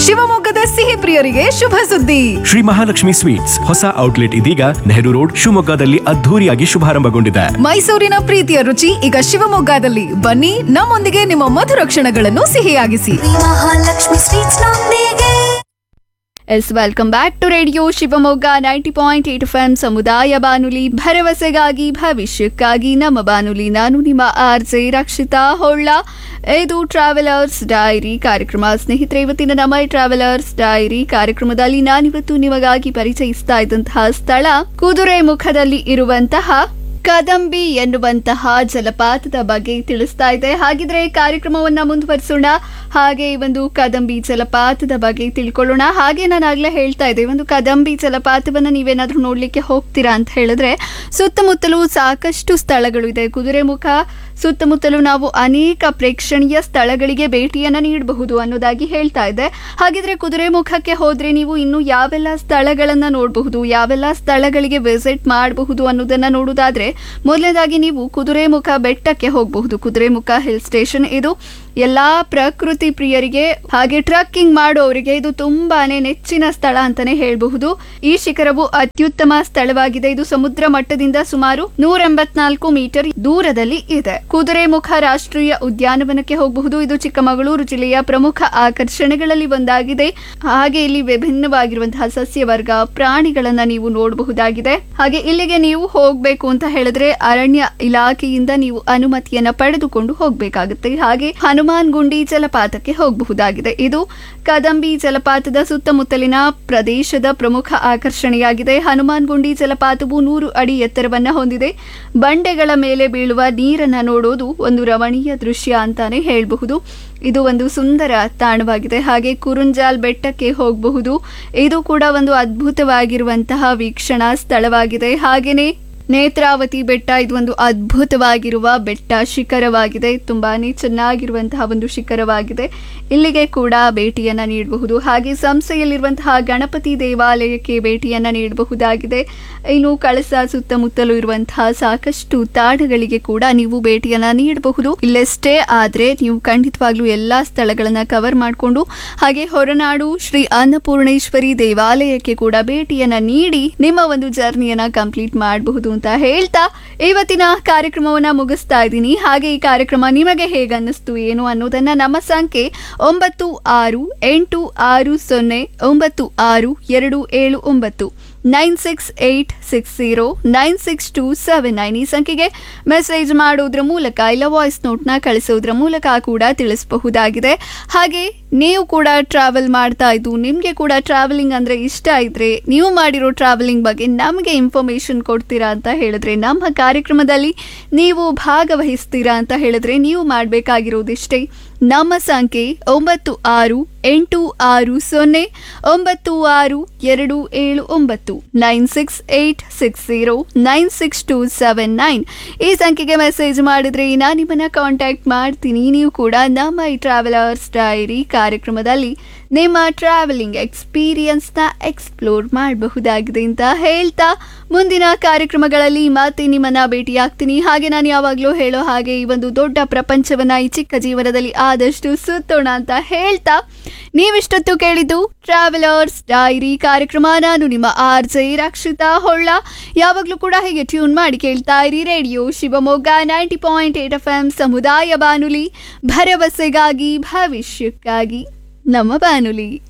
ಶಿವಮೊಗ್ಗದ ಸಿಹಿ ಪ್ರಿಯರಿಗೆ ಶುಭ ಸುದ್ದಿ ಶ್ರೀ ಮಹಾಲಕ್ಷ್ಮಿ ಸ್ವೀಟ್ಸ್ ಹೊಸ ಔಟ್ಲೆಟ್ ಇದೀಗ ನೆಹರು ರೋಡ್ ಶಿವಮೊಗ್ಗದಲ್ಲಿ ಅದ್ಧೂರಿಯಾಗಿ ಶುಭಾರಂಭಗೊಂಡಿದೆ ಮೈಸೂರಿನ ಪ್ರೀತಿಯ ರುಚಿ ಈಗ ಶಿವಮೊಗ್ಗದಲ್ಲಿ ಬನ್ನಿ ನಮ್ಮೊಂದಿಗೆ ನಿಮ್ಮ ಮಧುರ ಕ್ಷಣಗಳನ್ನು ಸಿಹಿಯಾಗಿಸಿ ಮಹಾಲಕ್ಷ್ಮಿ ಸ್ವೀಟ್ಸ್ ನೊಂದಿಗೆ yes welcome back to radio Shivamogga ninety point eight F M ಸಮುದಾಯ ಬಾನುಲಿ ಭರವಸೆಗಾಗಿ ಭವಿಷ್ಯಕ್ಕಾಗಿ ನಮ್ಮ ಬಾನುಲಿ ನಾನು ನಿಮ್ಮ ಆರ್ ಜೆ ರಕ್ಷಿತಾ ಹೊಳ್ಳ ಇದು ಟ್ರಾವೆಲರ್ಸ್ ಡೈರಿ ಕಾರ್ಯಕ್ರಮ ಸ್ನೇಹಿತರೆ ಇವತ್ತಿನ ನಮ್ಮ ಟ್ರಾವೆಲರ್ಸ್ ಡೈರಿ ಕಾರ್ಯಕ್ರಮದಲ್ಲಿ ನಾನಿವತ್ತು ನಿಮಗಾಗಿ ಪರಿಚಯಿಸ್ತಾ ಇದ್ದಂತಹ ಸ್ಥಳ ಕುದುರೆ ಮುಖದಲ್ಲಿ ಇರುವಂತಹ ಕದಂಬಿ ಎನ್ನುವಂತಹ ಜಲಪಾತದ ಬಗ್ಗೆ ತಿಳಿಸ್ತಾ ಇದೆ ಹಾಗಿದ್ರೆ ಕಾರ್ಯಕ್ರಮವನ್ನ ಮುಂದುವರಿಸೋಣ ಹಾಗೆ ಈ ಒಂದು ಕದಂಬಿ ಜಲಪಾತದ ಬಗ್ಗೆ ತಿಳ್ಕೊಳ್ಳೋಣ ಹಾಗೆ ನಾನು ಆಗ್ಲೇ ಹೇಳ್ತಾ ಇದ್ದೆ ಈ ಒಂದು ಕದಂಬಿ ಜಲಪಾತವನ್ನ ನೀವೇನಾದ್ರೂ ನೋಡ್ಲಿಕ್ಕೆ ಹೋಗ್ತೀರಾ ಅಂತ ಹೇಳಿದ್ರೆ ಸುತ್ತಮುತ್ತಲೂ ಸಾಕಷ್ಟು ಸ್ಥಳಗಳು ಇದೆ ಕುದುರೆಮುಖ ಸುತ್ತಮುತ್ತಲೂ ನಾವು ಅನೇಕ ಪ್ರೇಕ್ಷಣೀಯ ಸ್ಥಳಗಳಿಗೆ ಭೇಟಿಯನ್ನ ನೀಡಬಹುದು ಅನ್ನೋದಾಗಿ ಹೇಳ್ತಾ ಇದ್ದೆ ಹಾಗಿದ್ರೆ ಕುದುರೆಮುಖಕ್ಕೆ ಹೋದ್ರೆ ನೀವು ಇನ್ನು ಯಾವೆಲ್ಲ ಸ್ಥಳಗಳನ್ನ ನೋಡಬಹುದು ಯಾವೆಲ್ಲ ಸ್ಥಳಗಳಿಗೆ ವಿಸಿಟ್ ಮಾಡಬಹುದು ಅನ್ನೋದನ್ನ ನೋಡುವುದಾದ್ರೆ ಮೊದಲನೇದಾಗಿ ನೀವು ಕುದುರೆಮುಖ ಬೆಟ್ಟಕ್ಕೆ ಹೋಗಬಹುದು ಕುದುರೆಮುಖ ಹಿಲ್ ಸ್ಟೇಷನ್ ಇದು ಎಲ್ಲಾ ಪ್ರಕೃತಿ ಪ್ರಿಯರಿಗೆ ಹಾಗೆ ಟ್ರಕ್ಕಿಂಗ್ ಮಾಡೋರಿಗೆ ಇದು ತುಂಬಾನೇ ನೆಚ್ಚಿನ ಸ್ಥಳ ಅಂತಾನೆ ಹೇಳಬಹುದು ಈ ಶಿಖರವು ಅತ್ಯುತ್ತಮ ಸ್ಥಳವಾಗಿದೆ ಇದು ಸಮುದ್ರ ಮಟ್ಟದಿಂದ ಸುಮಾರು ನೂರ ಎಂಬತ್ನಾಲ್ಕು ಮೀಟರ್ ದೂರದಲ್ಲಿ ಇದೆ ಕುದುರೆಮುಖ ರಾಷ್ಟ್ರೀಯ ಉದ್ಯಾನವನಕ್ಕೆ ಹೋಗಬಹುದು ಇದು ಚಿಕ್ಕಮಗಳೂರು ಜಿಲ್ಲೆಯ ಪ್ರಮುಖ ಆಕರ್ಷಣೆಗಳಲ್ಲಿ ಒಂದಾಗಿದೆ ಹಾಗೆ ಇಲ್ಲಿ ವಿಭಿನ್ನವಾಗಿರುವಂತಹ ಸಸ್ಯವರ್ಗ ಪ್ರಾಣಿಗಳನ್ನ ನೀವು ನೋಡಬಹುದಾಗಿದೆ ಹಾಗೆ ಇಲ್ಲಿಗೆ ನೀವು ಹೋಗ್ಬೇಕು ಅಂತ ಹೇಳಿದ್ರೆ ಅರಣ್ಯ ಇಲಾಖೆಯಿಂದ ನೀವು ಅನುಮತಿಯನ್ನ ಪಡೆದುಕೊಂಡು ಹೋಗ್ಬೇಕಾಗುತ್ತೆ ಹಾಗೆ ಹನುಮಾನ್ ಗುಂಡಿ ಜಲಪಾತಕ್ಕೆ ಹೋಗಬಹುದಾಗಿದೆ ಇದು ಕದಂಬಿ ಜಲಪಾತದ ಸುತ್ತಮುತ್ತಲಿನ ಪ್ರದೇಶದ ಪ್ರಮುಖ ಆಕರ್ಷಣೆಯಾಗಿದೆ ಹನುಮಾನ್ ಗುಂಡಿ ಜಲಪಾತವು ನೂರು ಅಡಿ ಎತ್ತರವನ್ನ ಹೊಂದಿದೆ ಬಂಡೆಗಳ ಮೇಲೆ ಬೀಳುವ ನೀರನ್ನ ನೋಡೋದು ಒಂದು ರಮಣೀಯ ದೃಶ್ಯ ಅಂತಾನೆ ಹೇಳಬಹುದು ಇದು ಒಂದು ಸುಂದರ ತಾಣವಾಗಿದೆ ಹಾಗೆ ಕುರುಂಜಾಲ್ ಬೆಟ್ಟಕ್ಕೆ ಹೋಗಬಹುದು ಇದು ಕೂಡ ಒಂದು ಅದ್ಭುತವಾಗಿರುವಂತಹ ವೀಕ್ಷಣಾ ಸ್ಥಳವಾಗಿದೆ ಹಾಗೇನೆ ನೇತ್ರಾವತಿ ಬೆಟ್ಟ ಇದು ಒಂದು ಅದ್ಭುತವಾಗಿರುವ ಬೆಟ್ಟ ಶಿಖರವಾಗಿದೆ ತುಂಬಾನೇ ಚೆನ್ನಾಗಿರುವಂತಹ ಒಂದು ಶಿಖರವಾಗಿದೆ ಇಲ್ಲಿಗೆ ಕೂಡ ಭೇಟಿಯನ್ನ ನೀಡಬಹುದು ಹಾಗೆ ಸಂಸ್ಥೆಯಲ್ಲಿರುವಂತಹ ಗಣಪತಿ ದೇವಾಲಯಕ್ಕೆ ಭೇಟಿಯನ್ನ ನೀಡಬಹುದಾಗಿದೆ ಇನ್ನು ಕಳಸ ಸುತ್ತಮುತ್ತಲೂ ಇರುವಂತಹ ಸಾಕಷ್ಟು ತಾಣಗಳಿಗೆ ಕೂಡ ನೀವು ಭೇಟಿಯನ್ನ ನೀಡಬಹುದು ಇಲ್ಲೆಷ್ಟೇ ಆದ್ರೆ ನೀವು ಖಂಡಿತವಾಗ್ಲೂ ಎಲ್ಲಾ ಸ್ಥಳಗಳನ್ನ ಕವರ್ ಮಾಡಿಕೊಂಡು ಹಾಗೆ ಹೊರನಾಡು ಶ್ರೀ ಅನ್ನಪೂರ್ಣೇಶ್ವರಿ ದೇವಾಲಯಕ್ಕೆ ಕೂಡ ಭೇಟಿಯನ್ನ ನೀಡಿ ನಿಮ್ಮ ಒಂದು ಜರ್ನಿಯನ್ನ ಕಂಪ್ಲೀಟ್ ಮಾಡಬಹುದು ಅಂತ ಹೇಳ್ತಾ ಇವತ್ತಿನ ಕಾರ್ಯಕ್ರಮವನ್ನ ಮುಗಿಸ್ತಾ ಇದ್ದೀನಿ ಹಾಗೆ ಈ ಕಾರ್ಯಕ್ರಮ ನಿಮಗೆ ಹೇಗೆ ಅನ್ನಿಸ್ತು ಏನು ಅನ್ನೋದನ್ನ ನಮ್ಮ ಸಂಖ್ಯೆ ಒಂಬತ್ತು ಆರು ಎಂಟು ಆರು ಸೊನ್ನೆ ಒಂಬತ್ತು ಆರು ಎರಡು ಏಳು ಒಂಬತ್ತು nine six eight six zero nine six two seven nine ಈ ಸಂಖ್ಯೆಗೆ ಮೆಸೇಜ್ ಮಾಡೋದ್ರ ಮೂಲಕ ಇಲ್ಲ ವಾಯ್ಸ್ ನೋಟ್ನ ಕಳಿಸೋದ್ರ ಮೂಲಕ ಕೂಡ ತಿಳಿಸಬಹುದಾಗಿದೆ ಹಾಗೆ ನೀವು ಕೂಡ ಟ್ರಾವೆಲ್ ಮಾಡ್ತಾ ಇದ್ದು ನಿಮಗೆ ಕೂಡ ಟ್ರಾವೆಲಿಂಗ್ ಅಂದರೆ ಇಷ್ಟ ಇದ್ರೆ ನೀವು ಮಾಡಿರೋ ಟ್ರಾವೆಲಿಂಗ್ ಬಗ್ಗೆ ನಮಗೆ ಇನ್ಫಾರ್ಮೇಷನ್ ಕೊಡ್ತೀರಾ ಅಂತ ಹೇಳಿದ್ರೆ ನಮ್ಮ ಕಾರ್ಯಕ್ರಮದಲ್ಲಿ ನೀವು ಭಾಗವಹಿಸ್ತೀರಾ ಅಂತ ಹೇಳಿದ್ರೆ ನೀವು ಮಾಡಬೇಕಾಗಿರೋದಿಷ್ಟೇ ನಮ್ಮ ಸಂಖ್ಯೆ ಒಂಬತ್ತು ಆರು ಎಂಟು ಆರು ಸೊನ್ನೆ ಒಂಬತ್ತು ಆರು ಎರಡು ಏಳು ಒಂಬತ್ತು nine six eight six zero nine six two seven nine ಈ ಸಂಖ್ಯೆಗೆ ಮೆಸೇಜ್ ಮಾಡಿದ್ರೆ ನಾನು ನಿಮ್ಮನ್ನ ಕಾಂಟ್ಯಾಕ್ಟ್ ಮಾಡ್ತೀನಿ ನೀವು ಕೂಡ ನಮ್ಮ ಈ ಟ್ರಾವೆಲರ್ಸ್ ಡೈರಿ ಕಾರ್ಯಕ್ರಮದಲ್ಲಿ ನಿಮ್ಮ ಟ್ರಾವೆಲಿಂಗ್ ಎಕ್ಸ್ಪೀರಿಯನ್ಸ್ನ ಎಕ್ಸ್ಪ್ಲೋರ್ ಮಾಡಬಹುದಾಗಿದೆ ಅಂತ ಹೇಳ್ತಾ ಮುಂದಿನ ಕಾರ್ಯಕ್ರಮಗಳಲ್ಲಿ ಮತ್ತೆ ನಿಮ್ಮನ್ನ ಭೇಟಿಯಾಗ್ತೀನಿ ಹಾಗೆ ನಾನು ಯಾವಾಗಲೂ ಹೇಳೋ ಹಾಗೆ ಈ ಒಂದು ದೊಡ್ಡ ಪ್ರಪಂಚವನ್ನ ಈ ಚಿಕ್ಕ ಜೀವನದಲ್ಲಿ ಆದಷ್ಟು ಸುತ್ತೋಣ ಅಂತ ಹೇಳ್ತಾ ನೀವಿಷ್ಟೊತ್ತು ಕೇಳಿದ್ದು ಟ್ರಾವೆಲರ್ಸ್ ಡೈರಿ ಕಾರ್ಯಕ್ರಮ ನಾನು ನಿಮ್ಮ ಆರ್ ಜೆ ರಕ್ಷಿತಾ ಹೊಳ್ಳ ಯಾವಾಗಲೂ ಕೂಡ ಹೀಗೆ ಟ್ಯೂನ್ ಮಾಡಿ ಕೇಳ್ತಾ ಇರಿ radio Shivamogga ninety point eight F M ಸಮುದಾಯ ಬಾನುಲಿ ಭರವಸೆಗಾಗಿ ಭವಿಷ್ಯಕ್ಕಾಗಿ ನಮ್ಮ ಬಾನುಲಿ